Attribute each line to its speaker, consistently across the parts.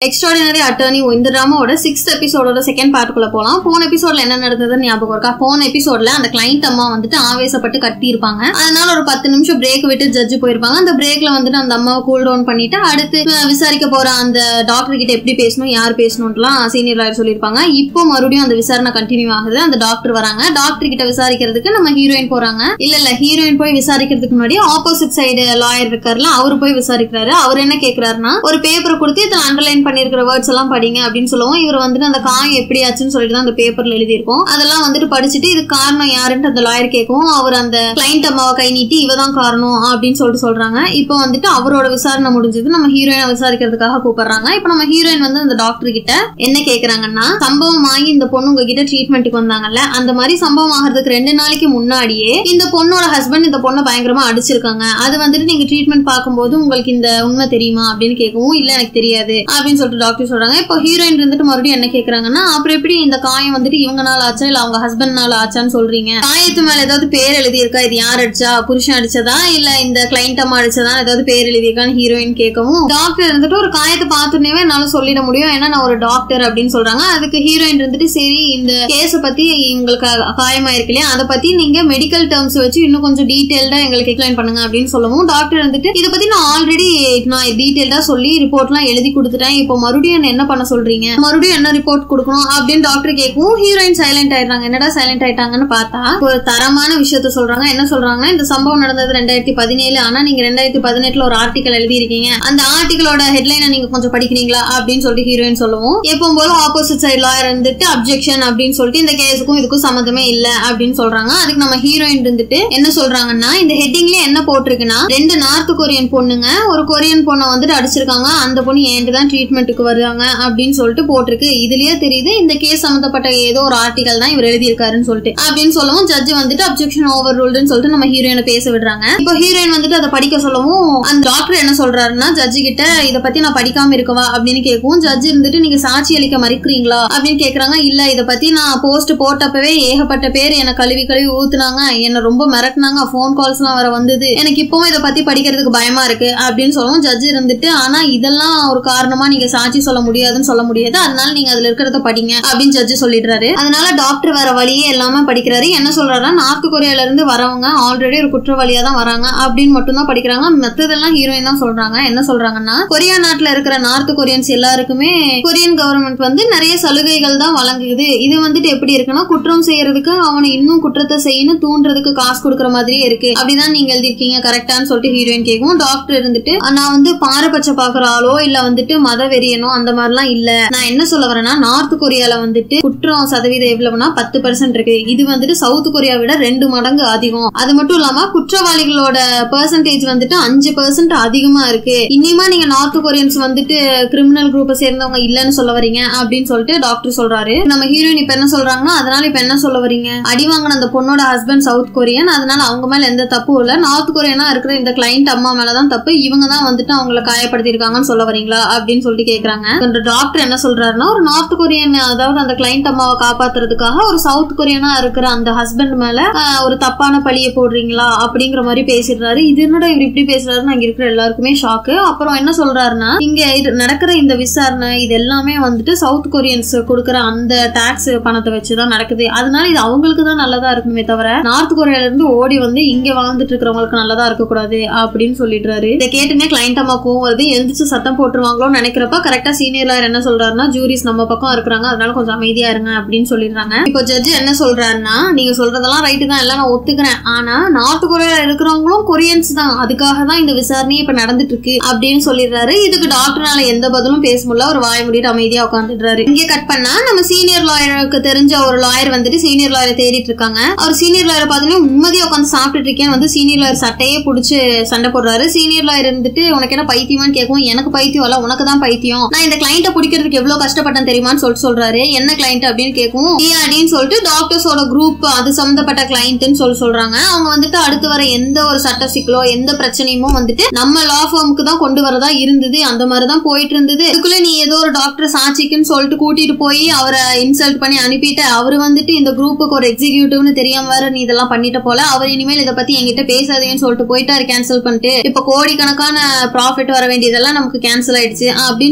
Speaker 1: extraordinary attorney இந்த ட்ராமாவோட sixth எபிசோடோட second பார்ட்டுக்குள்ள போலாம் போன எபிசோட்ல என்ன நடந்ததுன்னு ஞாபகம் இருக்கா போன எபிசோட்ல அந்த கிளைண்ட் அம்மா வந்துட்டு ஆவேசப்பட்டு கட்டி இருப்பாங்க அதனால ஒரு பத்து நிமிஷம் பிரேக் விட்டு ஜட்ஜ் போயிருப்பாங்க அந்த பிரேக்ல வந்துட்டு அந்த அம்மாவை கூல் டவுன் பண்ணிட்டு அடுத்து அஹ், விசாரிக்க போற அந்த டாக்டர் கிட்ட எப்படி பேசணும் யார் பேசணும்லாம் சீனியர் லாயர் சொல்லியிருப்பாங்க இப்போ மறுபடியும் அந்த விசாரணை கண்டினியூ ஆகுது அந்த டாக்டர் வராங்க டாக்டர் கிட்ட விசாரிக்கிறதுக்கு நம்ம ஹீரோயின் போறாங்க இல்ல இல்ல ஹீரோயின் போய் விசாரிக்கிறதுக்கு முன்னாடி ஆப்போசிட் சைடு லாயர் இருக்காருல அவர் போய் விசாரிக்கிறாரு அவர் என்ன கேக்குறாருன்னா ஒரு பேப்பரை கொடுத்து இதில் அண்டர்லைன் பண்ணிருக்கிற வேர்ட்ஸ் எல்லாம் படிங்க அப்படின்னு சொல்லுவோம் இவர் வந்துட்டு அந்த காயம் எப்படி ஆச்சுன்னு சொல்லிட்டு தான் அந்த பேப்பர்ல எழுதியிருக்கோம் அதெல்லாம் வந்துட்டு படிச்சுட்டு இது காரணம் யாருன்ட்டு அந்த லாயர் கேட்கும் அவர் அந்த கிளைண்ட் அம்மாவை கை நீட்டி இவ தான் காரணம் அப்படின்னு சொல்லிட்டு சொல்றாங்க இப்போ வந்துட்டு அவரோட விசாரணை முடிஞ்சது நம்ம ஹீரோயினை விசாரிக்கிறதுக்காக கூப்பிடுறாங்க இப்போ நம்ம ஹீரோயின் வந்து அந்த டாக்டர் கிட்ட என்ன கேக்குறாங்கன்னா சம்பவம் ஆகி இந்த பொண்ணு உங்ககிட்ட ட்ரீட்மெண்ட்டுக்கு வந்தாங்கல்ல அந்த மாதிரி சம்பவம் ஆகிறதுக்கு ரெண்டு நாளைக்கு முன்னாடியே இந்த பொண்ணோட ஹஸ்பண்ட் இந்த பொண்ணை பயங்கரமா அடிச்சிருக்காங்க அது வந்துட்டு நீங்க ட்ரீட்மெண்ட் பார்க்கும்போது உங்களுக்கு இந்த உண்மை தெரியுமா அப்படின்னு கேட்கவும் இல்ல எனக்கு தெரியாது அப்படின்னு சொல்லிட்டு டாக்டர் சொல்றாங்க இப்போ ஹீரோயின் இருந்துட்டு மறுபடியும் என்ன கேக்குறாங்கன்னா அப்புறம் எப்படி இந்த காயம் வந்துட்டு இவங்கனால ஆச்சா இல்ல அவங்க ஹஸ்பண்ட்னால ஆச்சான்னு சொல்றீங்க காயத்து மேல ஏதாவது பேர் எழுதியிருக்கா இது யார் அடிச்சா புருஷன் அடிச்சதா இல்ல இந்த கிளைண்ட் அம்மா அடிச்சதா ஏதாவது பேர் எழுதியிருக்கான்னு ஹீரோயின் கேட்கவும் டாக்டர் இருந்துட்டு ஒரு காயத்தை பார்த்துனே என்னால சொல்லிட முடியும் ஏன்னா நான் ஒரு டாக்டர் அப்படின்னு சொல்றாங்க அதுக்கு ஹீரோயின் இருந்துட்டு சரி இந்த கேஸை பத்தி உங்களுக்கு காயமாயிருக்கு இல்லையா அதை பத்தி நீங்க மெடிக்கல் டேர்ம்ஸ் வச்சு இன்னும் கொஞ்சம் டீடைல்டா எங்களுக்கு எக்ஸ்பிளைன் பண்ணுங்க அப்படின்னு சொல்லவும் டாக்டர் வந்துட்டு இதை பத்தி நான் ஆல்ரெடி நான் டீடைல்டா சொல்லி ரிப்போர்ட்லாம் எழுதி கொடுத்துட்டேன் இப்போ மறுபடியும் என்ன என்ன பண்ண சொல்றீங்க மறுபடியும் என்ன ரிப்போர்ட் கொடுக்கணும் அப்படின்னு டாக்டர் கேட்கவும் ஹீரோயின் சைலண்ட் ஆயிடுறாங்க என்னடா சைலண்ட் ஆயிட்டாங்கன்னு பார்த்தா ஒரு தரமான விஷயத்த சொல்றாங்க என்ன சொல்றாங்கன்னா இந்த சம்பவம் நடந்தது ரெண்டாயிரத்தி பதினேழு ஆனா நீங்க ரெண்டாயிரத்தி பதினெட்டுல ஒரு ஆர்டிக்கல் எழுதியிருக்கீங்க அந்த ஆர்டிக்கலோட ஹெட்லைனை நீங்க கொஞ்சம் படிக்கிறீங்களா அப்படின்னு சொல்லிட்டு ஹீரோயின் சொல்லுவோம் எப்பவும் போல ஆப்போசிட் சைடு லாயர் இருந்துட்டு அப்ஜெக்ஷன் அப்படின்னு சொல்லிட்டு இந்த கேஸுக்கும் இதுக்கும் சம்மந்தமே இல்ல அப்படின்னு சொல்றாங்க அதுக்கு நம்ம ஹீரோயின் இருந்துட்டு என்ன சொல்றாங்கன்னா இந்த ஹெட்டிங்ல என்ன போட்டிருக்குன்னா ரெண்டு நார்த் கொரியன் பொண்ணுங்க ஒரு கொரியன் பொண்ணை வந்துட்டு அடிச்சிருக்காங்க அந்த பொண்ணு ஏன்ட்டு தான் ட்ரீட்மெண்ட்டுக்கு வருவாங்க அப்படின்னு சொல்லிட்டு போட்டிருக்கு இதுலயே தெரியுது இந்த கேஸ் சம்மந்தப்பட்ட ஏதோ ஒரு ஆர்டிகல் தான் இவர் எழுதியிருக்காருன்னு சொல்லிட்டு அப்படின்னு சொல்லவும் ஜட்ஜ் வந்துட்டு அப்ஜெக்ஷன் ஓவர் ரூல்டுன்னு சொல்லிட்டு நம்ம ஹீரோயினை பேச விடுறாங்க இப்போ ஹீரோயின் வந்துட்டு அதை படிக்க சொல்லவும் அந்த டாக்டர் என்ன சொல்றாருன்னா ஜட்ஜு கிட்ட இதை பத்தி நான் படிக்காம இருக்கவா அப்படின்னு கேட்கவும் ஜட்ஜ் இருந்துட்டு நீங்க சாட்சி அளிக்க மறுக்கிறீங்களா அப்படின்னு கேக்குறாங்க இல்ல இதை பத்தி நான் போஸ்ட் போட்டப்பவே ஏகப்பட்ட பேர் என்னை கழுவி கழுவி ஊத்துனாங்க என்ன ரொம்ப மிரட்டினாங்க ஃபோன் கால்ஸ் எல்லாம் வர வந்தது எனக்கு இப்பவும் இதை பத்தி படிக்கிறதுக்கு பயமா இருக்கு அப்படின்னு சொல்லவும் ஜட்ஜ் இருந்துட்டு ஆனா இதெல்லாம் ஒரு காரணமா நீங்க சாட்சி சொல்ல முடியாதுன்னு சொல்ல முடியாது அதனால நீங்க அதுல இருக்கிறத படிங்க அப்படின்னு ஜட்ஜ் சொல்லிடுறாரு அதனால டாக்டர் வேற வழியே எல்லாமே படிக்கிறாரு என்ன சொல்றாருன்னா நார்த் கொரியால இருந்து வரவங்க ஆல்ரெடி ஒரு குற்றவாளியா தான் வராங்க அப்படின்னு மட்டும் தான் படிக்கிறாங்க மத்ததெல்லாம் ஹீரோயின் தான் சொல்றாங்க என்ன சொல்றாங்கன்னா கொரியா நாட்டுல இருக்கிற நார்த் கொரியன்ஸ் எல்லாருக்குமே கொரியன் கவர்மெண்ட் வந்து நிறைய சலுகைகள் தான் வழங்குது இது வந்துட்டு எப்படி இருக்குன்னா குற்றம் செய்யறதுக்கு அவனை இன்னும் குற்றத்தை செய்யணும் தூண்டுறதுக்கு காசு கொடுக்குற மாதிரியே இருக்கு அப்படிதான் நீங்க எழுதிருக்கீங்க கரெக்டான்னு சொல்லிட்டு ஹீரோயின் கேட்கும் டாக்டர் இருந்துட்டு நான் வந்து பாரபட்சம் பாக்குற ஆளோ இல்ல வந்துட்டு மத வெறியனோ அந்த மாதிரிலாம் இல்ல நான் என்ன சொல்ல வரேன்னா நார்த் கொரியால வந்துட்டு குற்றம் சதவீதம் எவ்வளவுனா பத்து பர்சன்ட் இருக்கு இது வந்துட்டு சவுத் கொரியா விட ரெண்டு மடங்கு அதிகம் அது மட்டும் இல்லாம குற்றவாளிகளோட பெர்சன்டேஜ் வந்துட்டு அஞ்சு பெர்சன்ட் அதிகமா இருக்கு இனிமா நீங்க நார்த் கொரியன்ஸ் வந்துட்டு கிரிமினல் குரூப்பை சேர்ந்தவங்க இல்லைன்னு சொல்ல வரீங்க அப்படின்னு சொல்லிட்டு டாக்டர் சொல்றாரு நம்ம ஹீரோயின் இப்ப என்ன சொல்றாங்கன்னா அதனால இப்ப என்ன சொல்ல வரீங்க அடி வாங்கின அந்த பொண்ணோட ஹஸ்பண்ட் சவுத் கொரியன் அதனால அவங்க மேல எந்த தப்பும் இல்ல நார்த் கொரியனா இருக்கிற இந்த கிளைண்ட் அம்மா மேலதான் தப்பு இவங்க தான் வந்துட்டு அவங்கள காயப்படுத்திருக்காங்கன்னு சொல்ல வரீங்களா அப்படின்னு சொல்லிட்டு கேக்குறாங்க அந்த டாக்டர் என்ன சொல்றாருன்னா ஒரு நார்த் கொரியன் அதாவது அந்த கிளைண்ட் அம்மாவை காப்பாத்துறதுக்காக ஒரு சவுத் கொரியனா இருக்கிற அந்த ஹஸ்பண்ட் மேல ஆஹ், ஒரு தப்பான பழிய போடுறீங்களா அப்படிங்கிற மாதிரி பேசிடுறாரு இது என்னடா இவர் இப்படி பேசுறாருன்னு அங்க இருக்கிற எல்லாருக்குமே ஷாக்கு அப்புறம் என்ன சொல்றாருன்னா இங்க இது நடக்கிற இந்த விசாரணை இது எல்லாமே வந்துட்டு சவுத் கொரியன்ஸ் கொடுக்குற அந்த டாக்ஸ் பணத்தை வச்சுதான் நடக்குது அதனால இது அவங்களுக்கு தான் நல்லதா இருக்குமே தவிர நார்த் கொரியால இருந்து ஓடி வந்து இங்க வாழ்ந்துட்டு இருக்கிறவங்களுக்கு நல்லதா இருக்கக்கூடாது அப்படின்னு சொல்லிடுறாரு இதை கேட்டுனே கிளைண்ட் அம்மா கோவம் வருது எழுந்திரிச்சு சத்தம் போட்டுருவாங்களோன்னு நினைக்கிறப்ப கரெக்டா சீனியர் லாயர் என்ன சொல்றாருன்னா ஜூரிஸ் நம்ம பக்கம் இருக்கிறாங்க அதனால கொஞ்சம் அமைதியா இருங்க அப்படின்னு சொல்லிடுறாங்க இப்போ ஜட்ஜ் என்ன சொல்றாருன்னா நீங்க சொல்றதெல்லாம் ரைட்டு தான் எல்லாம் நான் ஒத்துக்கிறேன் ஆனா நார்த் கொரியால இருக்கிறவங்களும் கொரியன்ஸ் தான் அதுக்காக தான் இந்த விசாரணையே இப்ப நடந்துட்டு இருக்கு அப்படின்னு சொல்லிடுறாரு இதுக்கு டாக்டர்னால எந்த பதிலும் பேச முடியல ஒரு வாய மூடிட்டு அமைதியா உட்காந்துடுறாரு இங்கே கட் பண்ணா நம்ம சீனியர் லாயருக்கு தெரிஞ்ச ஒரு லாயர் வந்துட்டு சீனியர் லாயரை தேடிட்டு இருக்காங்க அவர் சீனியர் லாயரை பார்த்தீங்கன்னா உண்மையா உட்காந்து சாப்பிட்டுட்டு இருக்கேன்னு வந்து சீனியர் லாயர் சட்டையே பிடிச்சி சண்டை போடுறாரு சீனியர் லாயர் இருந்துட்டு உனக்கு என்ன பைத்தியமான்னு கேட்கும் எனக்கு பைத்தியம் இல்ல உனக்கு தான் பைத்தியம் நான் இந்த கிளைண்ட்டை பிடிக்கிறதுக்கு எவ்வளவு கஷ்டப்பட்டேன் தெரியுமான்னு சொல்லிட்டு சொல்றாரு என்ன கிளைண்ட் அப்படின்னு கேட்கும் டிஆர்டின்னு சொல்லிட்டு டாக்டர்ஸோட குரூப் அது சம்பந்தப்பட்ட கிளைண்ட்னு சொல்லி சொல்றாங்க அவங்க வந்துட்டு அடுத்து வர எந்த ஒரு சட்ட சிக்கலோ எந்த பிரச்சனையுமோ வந்துட்டு நம்ம லா ஃபார்முக்கு தான் கொண்டு வரதா இருந்தது அந்த மாதிரி தான் போயிட்டு இருந்தது அதுக்குள்ள நீ ஏதோ ஒரு டாக்டர் சாட்சிக்குன்னு சொல்லிட்டு கூட்டிட்டு போய் அவரை இன்சல்ட் பண்ணி அனுப்பிட்டு அவர் வந்துட்டு இந்த குரூப்புக்கு ஒரு எக்ஸிகியூட்டிவ்னு தெரியாம வேற நீ இதெல்லாம் பண்ணிட்ட போல அவர் இனிமேல் இதை பத்தி என்கிட்ட பேசாதீங்கன்னு சொல்லிட்டு போயிட்டாரு கேன்சல் பண்ணிட்டு இப்ப கோடிக்கணக்கான ப்ராஃபிட் வர வேண்டியதெல்லாம் நமக்கு கேன்சல் ஆயிடுச்சு அப்படின்னு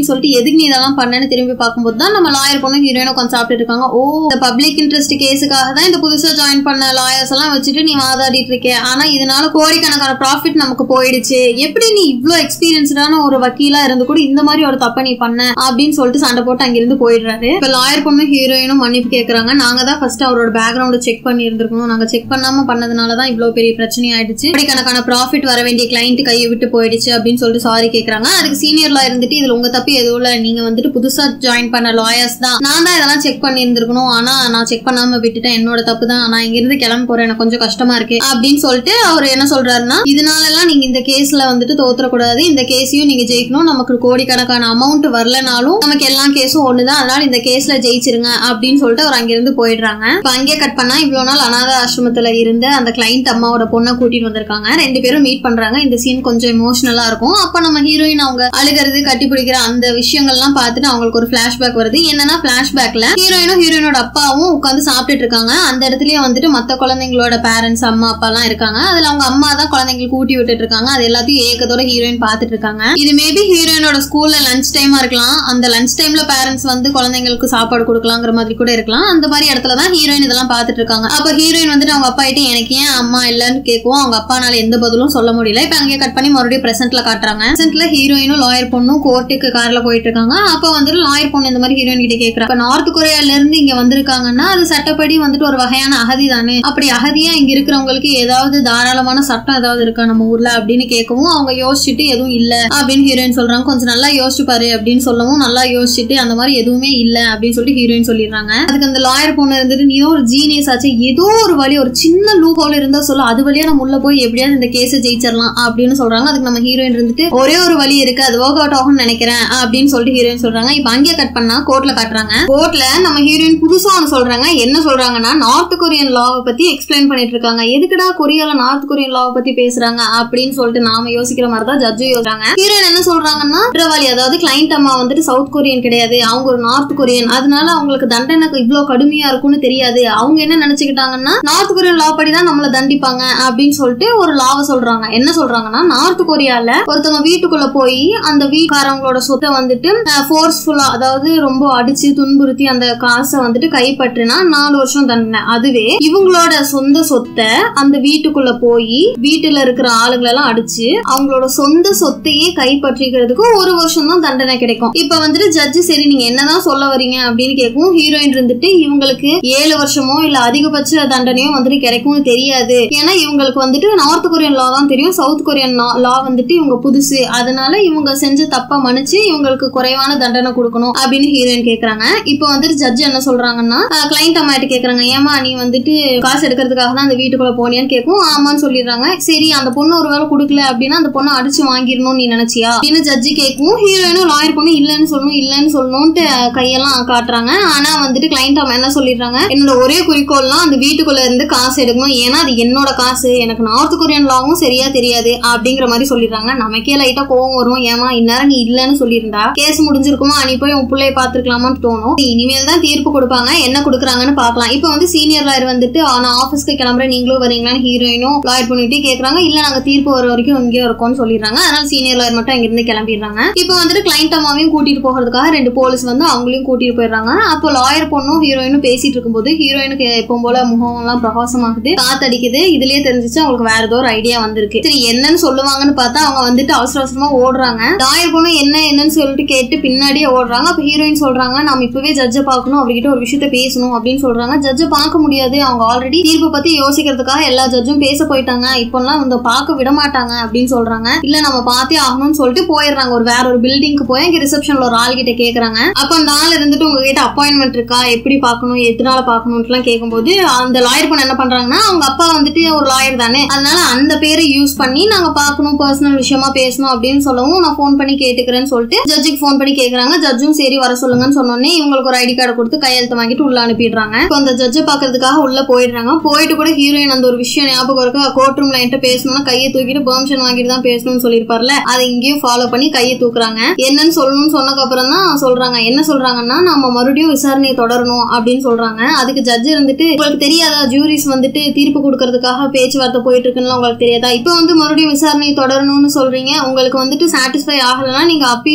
Speaker 1: அப்படின்னு சொல்லிட்டு எதுக்கு நீ இதெல்லாம் பண்ணேன்னு திரும்பி பார்க்கும்போது தான் நம்ம லாயர் பொண்ணு ஹீரோயின் உட்காந்து சாப்பிட்டு இருக்காங்க ஓ இந்த பப்ளிக் இன்ட்ரெஸ்ட் கேஸுக்காக தான் இந்த புதுசா ஜாயின் பண்ண லாயர்ஸ் எல்லாம் வச்சுட்டு நீ வாதாடிட்டு இருக்க ஆனா இதனால கோடிக்கணக்கான ப்ராஃபிட் நமக்கு போயிடுச்சு எப்படி நீ இவ்ளோ எக்ஸ்பீரியன்ஸ்டான ஒரு வக்கீலா இருந்து கூட இந்த மாதிரி ஒரு தப்பை நீ பண்ண அப்படின்னு சொல்லிட்டு சண்டை போட்டு அங்கிருந்து போயிடுறாரு இப்ப லாயர் பொண்ணு ஹீரோயினும் மன்னிப்பு கேக்குறாங்க நாங்க தான் ஃபர்ஸ்ட் அவரோட பேக்ரவுண்ட் செக் பண்ணி இருந்திருக்கணும் நாங்க செக் பண்ணாம பண்ணதுனால தான் இவ்வளவு பெரிய பிரச்சனை ஆயிடுச்சு கோடிக்கணக்கான ப்ராஃபிட் வர வேண்டிய கிளைண்ட் கையை விட்டு போயிடுச்சு அப்படின்னு சொல்லிட்டு சாரி கேக்குறாங்க அதுக்கு சீனியர் லாயர் இருந்துட்டு இதுல உங்க தப்பு எதுவும் இல்ல நீங்க வந்துட்டு புதுசா ஜாயின் பண்ண லாயர்ஸ் தான் நான் தான் இதெல்லாம் செக் பண்ணி இருந்திருக்கணும் ஆனா நான் செக் பண்ணாம விட்டுட்டேன் என்னோட தப்பு தான் நான் இங்க இருந்து கிளம்ப போறேன் எனக்கு கொஞ்சம் கஷ்டமா இருக்கு அப்படின்னு சொல்லிட்டு அவர் என்ன சொல்றாருன்னா இதனால எல்லாம் நீங்க இந்த கேஸ்ல வந்துட்டு தோத்துறக்கூடாது இந்த கேஸையும் நீங்க ஜெயிக்கணும் நமக்கு கோடிக்கணக்கான அமௌண்ட் வரலனாலும் நமக்கு எல்லா கேஸும் ஒண்ணுதான் அதனால இந்த கேஸ்ல ஜெயிச்சிருங்க அப்படின்னு சொல்லிட்டு அவர் அங்கிருந்து போயிடுறாங்க இப்ப அங்கே கட் பண்ணா இவ்வளவு நாள் அனாத ஆசிரமத்துல இருந்த அந்த கிளைண்ட் அம்மாவோட பொண்ணை கூட்டிட்டு வந்திருக்காங்க ரெண்டு பேரும் மீட் பண்றாங்க இந்த சீன் கொஞ்சம் எமோஷனலா இருக்கும் அப்ப நம்ம ஹீரோயின் அவங்க அழுகிறது கட்டி பிடிக்கிற அந்த விஷயங்கள்லாம் பார்த்துட்டு அவங்களுக்கு ஒரு பிளாஷ்பேக் வருது என்னன்னா பிளாஷ்பேக்ல ஹீரோயினும் ஹீரோயினோட அப்பாவும் உட்காந்து சாப்பிட்டுட்டு இருக்காங்க அந்த இடத்துலயே வந்துட்டு மத்த குழந்தைங்களோட பேரண்ட்ஸ் அம்மா அப்பா எல்லாம் இருக்காங்க அதுல அவங்க அம்மா தான் குழந்தைங்களுக்கு ஊட்டி விட்டுட்டு இருக்காங்க அது எல்லாத்தையும் ஏக்கத்தோட ஹீரோயின் பார்த்துட்டு இருக்காங்க இது மேபி ஹீரோயினோட ஸ்கூல்ல லஞ்ச் டைமா இருக்கலாம் அந்த லஞ்ச் டைம்ல பேரண்ட்ஸ் வந்து குழந்தைங்களுக்கு சாப்பாடு கொடுக்கலாங்கிற மாதிரி கூட இருக்கலாம் அந்த மாதிரி இடத்துல தான் ஹீரோயின் இதெல்லாம் பார்த்துட்டு இருக்காங்க அப்ப ஹீரோயின் வந்துட்டு அவங்க அப்பா கிட்ட எனக்கு ஏன் அம்மா இல்லன்னு கேட்கும் அவங்க அப்பானால எந்த பதிலும் சொல்ல முடியல இப்ப அங்கே கட் பண்ணி மறுபடியும் பிரசன்ட்ல காட்டுறாங்க பிரசன்ட்ல ஹீரோயினும் லாயர் பொண்ணும் கோர்ட்டுக்கு கார்ல போயிட்டு இருக்காங்க அப்ப வந்துட்டு லாயர் பொண்ணு இந்த மாதிரி ஹீரோயின் கிட்ட கேக்குறா இப்ப நார்த் கொரியால இருந்து இங்க வந்திருக்காங்கன்னா அது சட்டப்படி வந்துட்டு ஒரு வகையான அகதி தானே அப்படி அகதியா இங்க இருக்கிறவங்களுக்கு ஏதாவது தாராளமான சட்டம் ஏதாவது இருக்கா நம்ம ஊர்ல அப்படின்னு கேட்கவும் அவங்க யோசிச்சுட்டு எதுவும் இல்ல அப்படின்னு ஹீரோயின் சொல்றாங்க கொஞ்சம் நல்லா யோசிச்சு பாரு அப்படின்னு சொல்லவும் நல்லா யோசிச்சுட்டு அந்த மாதிரி எதுவுமே இல்ல அப்படின்னு சொல்லிட்டு ஹீரோயின் சொல்லிடுறாங்க அதுக்கு அந்த லாயர் பொண்ணு இருந்துட்டு நீ ஒரு ஜீனியஸ் ஆச்சு ஏதோ ஒரு வழி ஒரு சின்ன லூப் ஹோல் இருந்தா சொல்ல அது வழியா நம்ம உள்ள போய் எப்படியாவது இந்த கேஸை ஜெயிச்சிடலாம் அப்படின்னு சொல்றாங்க அதுக்கு நம்ம ஹீரோயின் இருந்துட்டு ஒரே ஒரு வழி இருக்கு அது ஒர்க் அவுட் ஆகும்னு நினைக்கிறேன் அப்படின்னு சொல்லிட்டு ஹீரோயின் சொல்றாங்க இப்ப அங்கே கட் பண்ணா கோர்ட்ல காட்டுறாங்க கோர்ட்ல நம்ம ஹீரோயின் புதுசா ஒன்று சொல்றாங்க என்ன சொல்றாங்கன்னா நார்த் கொரியன் லாவை பத்தி எக்ஸ்பிளைன் பண்ணிட்டு இருக்காங்க எதுக்குடா கொரியால நார்த் கொரியன் லாவை பத்தி பேசுறாங்க அப்படின்னு சொல்லிட்டு நாம யோசிக்கிற மாதிரி தான் ஜட்ஜு யோசிக்கிறாங்க ஹீரோயின் என்ன சொல்றாங்கன்னா குற்றவாளி அதாவது கிளைண்ட் அம்மா வந்துட்டு சவுத் கொரியன் கிடையாது அவங்க ஒரு நார்த் கொரியன் அதனால அவங்களுக்கு தண்டனை இவ்வளவு கடுமையா இருக்கும்னு தெரியாது அவங்க என்ன நினைச்சுக்கிட்டாங்கன்னா நார்த் கொரியன் லா படி தான் நம்மள தண்டிப்பாங்க அப்படின்னு சொல்லிட்டு ஒரு லாவை சொல்றாங்க என்ன சொல்றாங்கன்னா நார்த் கொரியால ஒருத்தவங்க வீட்டுக்குள்ள போய் அந்த வீட்டுக்காரவங்களோட சொத்தை வந்துட்டு ஃபோர்ஸ்ஃபுல்லா அதாவது ரொம்ப அடிச்சு துன்புறுத்தி அந்த காசை வந்துட்டு கைப்பற்றினா நாலு வருஷம் தண்டனை அதுவே இவங்களோட சொந்த சொத்தை அந்த வீட்டுக்குள்ள போய் வீட்டுல இருக்கிற ஆளுங்களை எல்லாம் அடிச்சு அவங்களோட சொந்த சொத்தையே கைப்பற்றிக்கிறதுக்கு ஒரு வருஷம் தான் தண்டனை கிடைக்கும் இப்ப வந்துட்டு ஜட்ஜு சரி நீங்க என்னதான் சொல்ல வரீங்க அப்படின்னு கேட்கும் ஹீரோயின் இருந்துட்டு இவங்களுக்கு ஏழு வருஷமோ இல்ல அதிகபட்ச தண்டனையோ வந்துட்டு கிடைக்கும்னு தெரியாது ஏன்னா இவங்களுக்கு வந்துட்டு நார்த் கொரியன் லா தான் தெரியும் சவுத் கொரியன் லா வந்துட்டு இவங்க புதுசு அதனால இவங்க செஞ்ச தப்ப மன்னிச்சு இவங்களுக்கு குறைவான தண்டனை கொடுக்கணும் அப்படின்னு ஹீரோயின் கேக்குறாங்க இப்போ வந்துட்டு ஜட்ஜ் என்ன சொல்றாங்கன்னா கிளைண்ட் அம்மாட்ட கேக்குறாங்க ஏமா நீ வந்துட்டு காசு எடுக்கிறதுக்காக தான் அந்த வீட்டுக்குள்ள போனியான்னு கேட்கும் ஆமான்னு சொல்லிடுறாங்க சரி அந்த பொண்ணு ஒருவேளை கொடுக்கல அப்படின்னா அந்த பொண்ணை அடிச்சு வாங்கிடணும்னு நீ நினைச்சியா அப்படின்னு ஜட்ஜி கேட்கும் ஹீரோயினும் லாயர் பொண்ணு இல்லைன்னு சொல்லணும் இல்லைன்னு சொல்லணும்ட்டு கையெல்லாம் காட்டுறாங்க ஆனா வந்துட்டு கிளைண்ட் அம்மா என்ன சொல்லிடுறாங்க என்னோட ஒரே குறிக்கோள்லாம் அந்த வீட்டுக்குள்ள இருந்து காசு எடுக்கணும் ஏன்னா அது என்னோட காசு எனக்கு நார்த் கொரியன் லாவும் சரியா தெரியாது அப்படிங்கிற மாதிரி சொல்லிடுறாங்க நமக்கே லைட்டா கோவம் வரும் ஏமா இந்நேரம் நீ இல்லைன்னு சொல்லியிருந்தா கேஸ் முடிஞ்சிருக்குமா நீ போய் உன் பிள்ளைய பாத்துருக்கலாமான்னு தோணும் இனிமேல் தான் தீர்ப்பு கொடுப்பாங்க என்ன கொடுக்குறாங்கன்னு பார்க்கலாம் இப்போ வந்து சீனியர் லாயர் வந்துட்டு நான் ஆஃபீஸ்க்கு கிளம்புறேன் நீங்களும் வரீங்களான்னு ஹீரோயினும் லாயர் பண்ணிட்டு கேட்கறாங்க இல்ல நாங்க தீர்ப்பு வர வரைக்கும் இங்கே இருக்கோம்னு சொல்லிடுறாங்க அதனால சீனியர் லாயர் மட்டும் அங்கிருந்து கிளம்பிடுறாங்க இப்போ வந்துட்டு கிளைண்ட் அம்மாவையும் கூட்டிட்டு போகிறதுக்காக ரெண்டு போலீஸ் வந்து அவங்களையும் கூட்டிட்டு போயிடுறாங்க அப்போ லாயர் பொண்ணும் ஹீரோயினும் பேசிட்டு இருக்கும்போது ஹீரோயினுக்கு எப்பவும் போல முகம் எல்லாம் பிரகாசமாகுது காத்தடிக்குது இதுலயே தெரிஞ்சிச்சு அவங்களுக்கு வேற ஏதோ ஒரு ஐடியா வந்திருக்கு சரி என்னன்னு சொல்லுவாங்கன்னு பார்த்தா அவங்க வந்துட்டு அவசர அவசரமா ஓடுறாங்க லாயர் பொண்ணு என்ன என்னன்னு சொல்லிட்டு கேட்டு பின்னாடியே ஓடுறாங்க அப்ப ஹீரோயின் சொல்றாங்க நம்ம இப்பவே ஜட்ஜை பார்க்கணும் அவர்கிட்ட ஒரு விஷயத்த பேசணும் அப்படின்னு சொல்றாங்க ஜட்ஜை பார்க்க முடியாது அவங்க ஆல்ரெடி தீர்ப்பு பத்தி யோசிக்கிறதுக்காக எல்லா ஜட்ஜும் பேச போயிட்டாங்க இப்போல்லாம் வந்து பார்க்க விட மாட்டாங்க அப்படின்னு சொல்றாங்க இல்ல நம்ம பார்த்தே ஆகணும்னு சொல்லிட்டு போயிடுறாங்க ஒரு வேற ஒரு பில்டிங்க்கு போய் அங்க ரிசப்ஷன்ல ஒரு ஆள் கிட்ட கேக்குறாங்க அப்ப அந்த ஆள் இருந்துட்டு உங்ககிட்ட அப்பாயின்மெண்ட் இருக்கா எப்படி பார்க்கணும் எத்தனால பார்க்கணும்ட்டுலாம் கேட்கும்போது அந்த லாயர் பொண்ணு என்ன பண்றாங்கன்னா அவங்க அப்பா வந்துட்டு ஒரு லாயர் தானே அதனால அந்த பேரை யூஸ் பண்ணி நாங்க பார்க்கணும் பர்சனல் விஷயமா பேசணும் அப்படின்னு சொல்லவும் நான் ஃபோன் பண்ணி கேட்டுக்கிறேன்னு சொல்லிட்டு ஜட்ஜுக்கு ஃபோன் பண்ணி கேக்குறாங்க ஜட்ஜும் சரி வர சொல்லுங்கன்னு சொன்னோடனே இவங்களுக்கு ஒரு ஐடி கார்டு கொடுத்து கையெழுத்து வாங்கிட்டு உள்ள அனுப்பிடுறாங்க இப்போ அந்த ஜட்ஜை பாக்குறதுக்காக உள்ள போயிடுறாங்க போயிட்டு கூட ஹீரோயின் அந்த ஒரு விஷயம் ஞாபகம் இருக்கா கோர்ட் ரூம்ல என்கிட்ட பேசணும்னா கையை தூக்கிட்டு பெர்மிஷன் வாங்கிட்டு தான் பேசணும்னு சொல்லியிருப்பார்ல அதை இங்கேயும் ஃபாலோ பண்ணி கையை தூக்குறாங்க என்னன்னு சொல்லணும்னு சொன்னதுக்கு அப்புறம் தான் சொல்றாங்க என்ன சொல்றாங்கன்னா நம்ம மறுபடியும் விசாரணையை தொடரணும் அப்படின்னு சொல்றாங்க அதுக்கு ஜட்ஜ் இருந்துட்டு உங்களுக்கு தெரியாதா ஜூரிஸ் வந்துட்டு தீர்ப்பு கொடுக்கறதுக்காக பேச்சுவார்த்தை போயிட்டு இருக்குன்னு உங்களுக்கு தெரியாதா இப்போ வந்து மறுபடியும் விசாரணையை தொடரணும்னு சொல்றீங்க உங்களுக்கு வந்துட்டு சாட்டிஸ்ஃபை ஆகலைன்னா நீங்க அப்பீல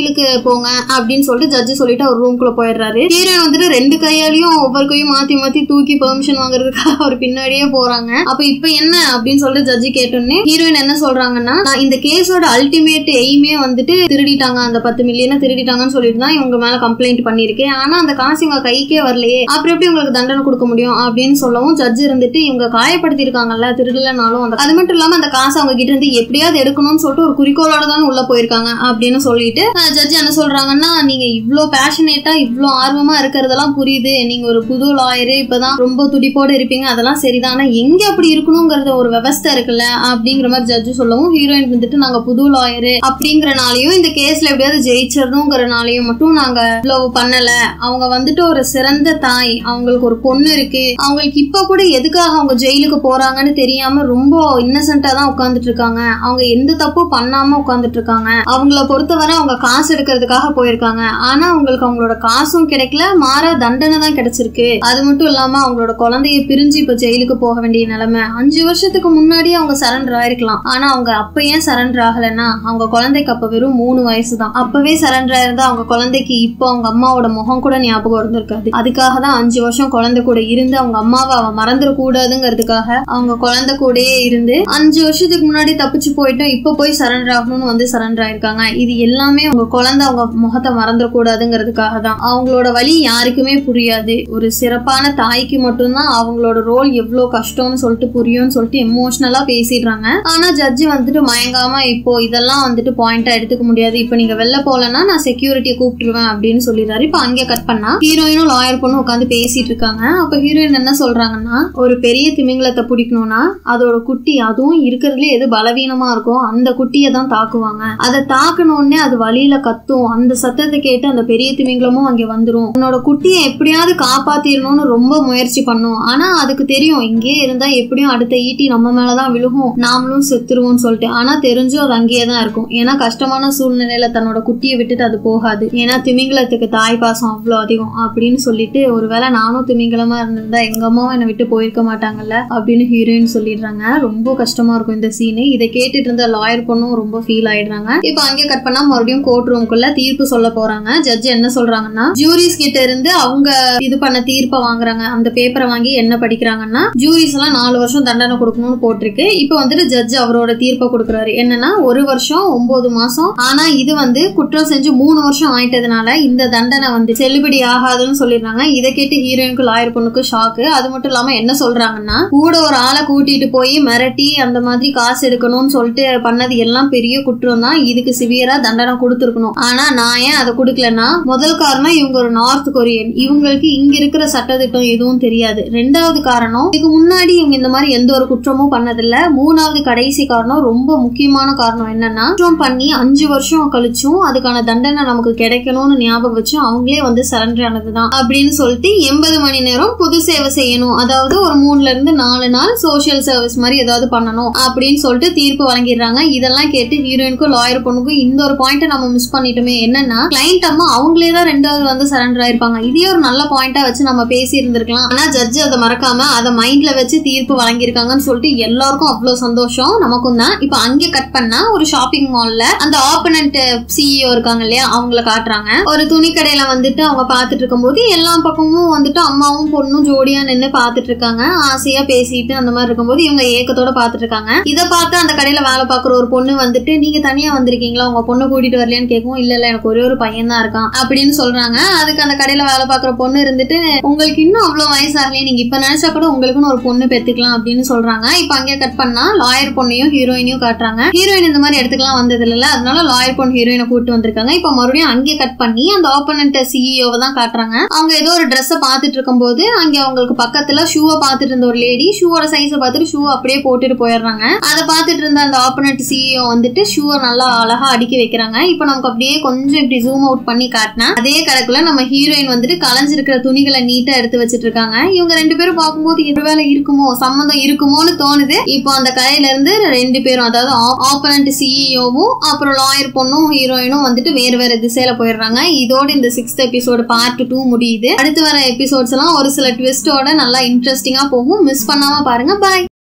Speaker 1: ஜெயிலுக்கு போங்க அப்படின்னு சொல்லிட்டு ஜட்ஜு சொல்லிட்டு அவர் ரூம்குள்ள போயிடுறாரு ஹீரோயின் வந்துட்டு ரெண்டு கையாலையும் ஒவ்வொரு கையும் மாத்தி மாத்தி தூக்கி பெர்மிஷன் வாங்குறதுக்காக அவர் பின்னாடியே போறாங்க அப்ப இப்ப என்ன அப்படின்னு சொல்லிட்டு ஜட்ஜி கேட்டோன்னே ஹீரோயின் என்ன சொல்றாங்கன்னா நான் இந்த கேஸோட அல்டிமேட் எய்மே வந்துட்டு திருடிட்டாங்க அந்த பத்து மில்லியனை திருடிட்டாங்கன்னு சொல்லிட்டு தான் இவங்க மேல கம்ப்ளைண்ட் பண்ணிருக்கேன் ஆனா அந்த காசு இவங்க கைக்கே வரலையே அப்புறம் எப்படி உங்களுக்கு தண்டனை கொடுக்க முடியும் அப்படின்னு சொல்லவும் ஜட்ஜ் இருந்துட்டு இவங்க காயப்படுத்தி இருக்காங்கல்ல திருடலனாலும் அந்த அது மட்டும் இல்லாம அந்த காசை அவங்க கிட்ட இருந்து எப்படியாவது எடுக்கணும்னு சொல்லிட்டு ஒரு குறிக்கோளோட தான் உள்ள போயிருக்காங்க அப்படின்னு சொல்லிட்டு ஜட்ஜ் என்ன சொல்றாங்கன்னா நீங்க இவ்ளோ பேஷனேட்டா இவ்ளோ ஆர்வமா இருக்கிறதெல்லாம் புரியுது நீங்க ஒரு புது லாயரு இப்பதான் ரொம்ப துடிப்போட இருப்பீங்க அதெல்லாம் சரிதான் ஆனா எங்க அப்படி இருக்கணுங்கிறத ஒரு விவஸ்தை இருக்குல்ல அப்படிங்கிற மாதிரி ஜட்ஜு சொல்லவும் ஹீரோயின் வந்துட்டு நாங்க புது லாயரு அப்படிங்கறனாலையும் இந்த கேஸ்ல எப்படியாவது ஜெயிச்சிடணுங்கிறனாலையும் மட்டும் நாங்க இவ்வளவு பண்ணல அவங்க வந்துட்டு ஒரு சிறந்த தாய் அவங்களுக்கு ஒரு பொண்ணு இருக்கு அவங்களுக்கு இப்ப கூட எதுக்காக அவங்க ஜெயிலுக்கு போறாங்கன்னு தெரியாம ரொம்ப இன்னசென்ட்டா தான் உட்கார்ந்துட்டு இருக்காங்க அவங்க எந்த தப்பும் பண்ணாம உட்கார்ந்துட்டு இருக்காங்க அவங்கள பொறுத்தவரை அவங்க காசு எடுக்கிறதுக்காக போயிருக்காங்க ஆனா அவங்களுக்கு அவங்களோட காசும் கிடைக்கல மாறா தண்டனை தான் கிடைச்சிருக்கு அது மட்டும் இல்லாம அவங்களோட குழந்தைய பிரிஞ்சு இப்ப ஜெயிலுக்கு போக வேண்டிய நிலைமை அஞ்சு வருஷத்துக்கு முன்னாடியே அவங்க சரண்டர் ஆயிருக்கலாம் ஆனா அவங்க அப்ப ஏன் சரண்டர் ஆகலைன்னா அவங்க குழந்தைக்கு அப்ப வெறும் மூணு வயசு தான் அப்பவே சரண்டர் ஆயிருந்தா அவங்க குழந்தைக்கு இப்போ அவங்க அம்மாவோட முகம் கூட ஞாபகம் இருந்திருக்காது அதுக்காக தான் அஞ்சு வருஷம் குழந்தை கூட இருந்து அவங்க அம்மாவை அவ மறந்துட கூடாதுங்கிறதுக்காக அவங்க குழந்தை கூடயே இருந்து அஞ்சு வருஷத்துக்கு முன்னாடி தப்பிச்சு போயிட்டோம் இப்போ போய் சரண்டர் ஆகணும்னு வந்து சரண்டர் ஆயிருக்காங்க இது எல்லாமே அவங்க குழந்தை அவங்க முகத்தை மறந்துட கூடாதுங்கிறதுக்காக தான் அவங்களோட வழி யாருக்குமே புரியாது ஒரு சிறப்பான தாய்க்கு மட்டும்தான் அவங்களோட ரோல் எவ்வளோ கஷ்டம்னு சொல்லிட்டு புரியும்னு சொல்லிட்டு எமோஷனலா பேசிடுறாங்க ஆனா ஜட்ஜி வந்துட்டு மயங்காம இப்போ இதெல்லாம் வந்துட்டு பாயிண்டா எடுத்துக்க முடியாது இப்போ நீங்க வெளில போலன்னா நான் செக்யூரிட்டியை கூப்பிட்டுருவேன் அப்படின்னு சொல்லிடுறாரு இப்போ அங்கே கட் பண்ணா ஹீரோயினும் லாயர் பொண்ணு உட்காந்து பேசிட்டு இருக்காங்க அப்ப ஹீரோயின் என்ன சொல்றாங்கன்னா ஒரு பெரிய திமிங்கலத்தை பிடிக்கணும்னா அதோட குட்டி அதுவும் இருக்கிறதுல எது பலவீனமா இருக்கோ அந்த குட்டியை தான் தாக்குவாங்க அதை தாக்கணும்னே அது வழியில கத்தும் அந்த சத்தத்தை கேட்டு அந்த பெரிய திமிங்கலமும் அங்கே வந்துடும் உன்னோட குட்டியை எப்படியாவது காப்பாத்திடணும்னு ரொம்ப முயற்சி பண்ணும் ஆனா அதுக்கு தெரியும் இங்கே இருந்தா எப்படியும் அடுத்த ஈட்டி நம்ம மேலதான் விழுகும் நாமளும் செத்துருவோம்னு சொல்லிட்டு ஆனா தெரிஞ்சும் அது அங்கேயே தான் இருக்கும் ஏன்னா கஷ்டமான சூழ்நிலையில தன்னோட குட்டியை விட்டுட்டு அது போகாது ஏன்னா திமிங்கலத்துக்கு தாய் பாசம் அவ்வளோ அதிகம் அப்படின்னு சொல்லிட்டு ஒருவேளை நானும் திமிங்கலமா இருந்திருந்தா எங்க அம்மாவும் என்னை விட்டு போயிருக்க மாட்டாங்கல்ல அப்படின்னு ஹீரோயின் சொல்லிடுறாங்க ரொம்ப கஷ்டமா இருக்கும் இந்த சீனு இதை கேட்டுட்டு இருந்த லாயர் பொண்ணும் ரொம்ப ஃபீல் ஆயிடுறாங்க இப்போ அங்கே கட் பண்ணா மறுபடியும் கோர்ட் ரூம்குள்ள தீர்ப்பு சொல்ல போறாங்க ஜட்ஜ் என்ன சொல்றாங்கன்னா ஜூரிஸ் கிட்ட இருந்து அவங்க இது பண்ண தீர்ப்பை வாங்குறாங்க அந்த பேப்பரை வாங்கி என்ன படிக்கிறாங்கன்னா ஜூரிஸ் எல்லாம் நாலு வருஷம் தண்டனை கொடுக்கணும்னு போட்டிருக்கு இப்போ வந்துட்டு ஜட்ஜ் அவரோட தீர்ப்பை கொடுக்குறாரு என்னன்னா ஒரு வருஷம் ஒன்பது மாசம் ஆனா இது வந்து குற்றம் செஞ்சு மூணு வருஷம் ஆயிட்டதுனால இந்த தண்டனை வந்து செல்லுபடி ஆகாதுன்னு சொல்லிடுறாங்க இதை கேட்டு ஹீரோயினுக்கு லாயர் பொண்ணுக்கு ஷாக்கு அது மட்டும் இல்லாம என்ன சொல்றாங்கன்னா கூட ஒரு ஆளை கூட்டிட்டு போய் மிரட்டி அந்த மாதிரி காசு எடுக்கணும்னு சொல்லிட்டு பண்ணது எல்லாம் பெரிய குற்றம் தான் இதுக்கு சிவியரா தண்டனை கொடுத்துருக்கணும் ஆனா நான் ஏன் அதை கொடுக்கலன்னா முதல் காரணம் இவங்க ஒரு நார்த் கொரியன் இவங்களுக்கு இங்க இருக்கிற சட்டத்திட்டம் எதுவும் தெரியாது ரெண்டாவது காரணம் இதுக்கு முன்னாடி இவங்க இந்த மாதிரி எந்த ஒரு குற்றமும் பண்ணதில்ல மூணாவது கடைசி காரணம் ரொம்ப முக்கியமான காரணம் என்னன்னா குற்றம் பண்ணி அஞ்சு வருஷம் கழிச்சும் அதுக்கான தண்டனை நமக்கு கிடைக்கணும்னு ஞாபகம் வச்சும் அவங்களே வந்து சரண்டர் ஆனதுதான் அப்படின்னு சொல்லிட்டு எண்பது மணி நேரம் பொது சேவை செய்யணும் அதாவது ஒரு மூணுல இருந்து நாலு நாள் சோஷியல் சர்வீஸ் மாதிரி ஏதாவது பண்ணணும் அப்படின்னு சொல்லிட்டு தீர்ப்பு வழங்கிடுறாங்க இதெல்லாம் கேட்டு ஹீரோயினுக்கும் லாயர் பொண்ணுக்கும் இந்த ஒரு பாயிண்ட்டை நம்ம மிஸ் பண்ணிட்டோமே என்னன்னா கிளைண்ட் அம்மா அவங்களே தான் ரெண்டாவது வந்து சரண்டர் ஆயிருப்பாங்க இதே ஒரு நல்ல பாயிண்டா வச்சு நம்ம பேசி இருந்திருக்கலாம் ஆனா ஜட்ஜ் அதை மறக்காம அதை மைண்ட்ல வச்சு தீர்ப்பு வழங்கியிருக்காங்கன்னு சொல்லிட்டு எல்லாருக்கும் அவ்வளவு சந்தோஷம் நமக்கும் தான் இப்போ அங்கே கட் பண்ணா ஒரு ஷாப்பிங் மால்ல அந்த ஆப்பனண்ட் சிஇஓ இருக்காங்க இல்லையா அவங்கள காட்டுறாங்க ஒரு துணி கடையில வந்துட்டு அவங்க பார்த்துட்டு இருக்கும்போது எல்லா பக்கமும் வந்துட்டு அம்மாவும் பொண்ணும் ஜோடியா நின்று பார்த்துட்டு இருக்காங்க ஆசையா பேசிட்டு அந்த மாதிரி இருக்கும்போது இவங்க ஏக்கத்தோட பார்த்துட்டு இருக்காங்க இதை பார்த்து அந்த கடையில வேலை பார்க்குற ஒரு பொண்ணு வந்துட்டு நீங்க தனியா வந்திருக்கீங்களா உங்க பொண்ணை கூட்டிட்டு வரலையான்னு கேட்கும் இல்ல இல்ல எனக்கு ஒரே ஒரு பையன் தான் இருக்கான் அப்படின்னு சொல்றாங்க அதுக்கு அந்த கடையில வேலை பார்க்குற பொண்ணு இருந்துட்டு உங்களுக்கு இன்னும் அவ்வளவு வயசாகலையே நீங்க இப்ப நினைச்சா கூட உங்களுக்குன்னு ஒரு பொண்ணு பெத்துக்கலாம் அப்படின்னு சொல்றாங்க இப்ப அங்கே கட் பண்ணா லாயர் பொண்ணையும் ஹீரோயினையும் காட்டுறாங்க ஹீரோயின் இந்த மாதிரி இடத்துக்குலாம் வந்தது இல்ல அதனால லாயர் பொண்ணு ஹீரோயினை கூட்டு வந்திருக்காங்க இப்ப மறுபடியும் அங்கே கட் பண்ணி அந்த ஆப்பனண்ட் சிஇஓவை தான் காட்டுறாங்க அவங்க ஏதோ ஒரு ட்ரெஸ்ஸை பார்த்துட்டு இருக்கும்போது அங்க அவங்களுக்கு பக்கத்துல ஷூவை பார்த்துட்டு இருந்த ஒரு லேடி ஷூவோட சைஸை பார்த்துட்டு ஷூ அப்படியே போட்டுட்டு போயிடுறாங்க அதை பார்த்துட்டு இருந்த அந்த ஆப்பனண்ட் சிஇஓ வந்துட்டு ஷூவை நல்லா அழகா அடுக்கி வைக்கிறாங்க இப்போ நமக்கு அப்படியே கொஞ்சம் இப்படி ஜூம் அவுட் பண்ணி காட்டினா அதே கணக்குல நம்ம ஹீரோயின் வந்துட்டு கலைஞ்சிருக்கிற துணிகளை நீட்டா எடுத்து வச்சிட்டு இருக்காங்க இவங்க ரெண்டு பேரும் பார்க்கும்போது இது வேலை இருக்குமோ சம்மந்தம் இருக்குமோன்னு தோணுது இப்போ அந்த கடையில இருந்து ரெண்டு பேரும் அதாவது ஆப்பனண்ட் சிஇஓவும் அப்புறம் லாயர் பொண்ணும் ஹீரோயினும் வந்துட்டு வேறு வேற திசையில போயிடுறாங்க இதோட இந்த சிக்ஸ்த் எபிசோடு பார்ட் டூ முடியுது அடுத்து வர எபிசோட்ஸ் எல்லாம் ஒரு சில ட்விஸ்டோட நல்லா இன்ட்ரெஸ்டிங்கா போகும் மிஸ் பண்ணாம பாருங்க பாய்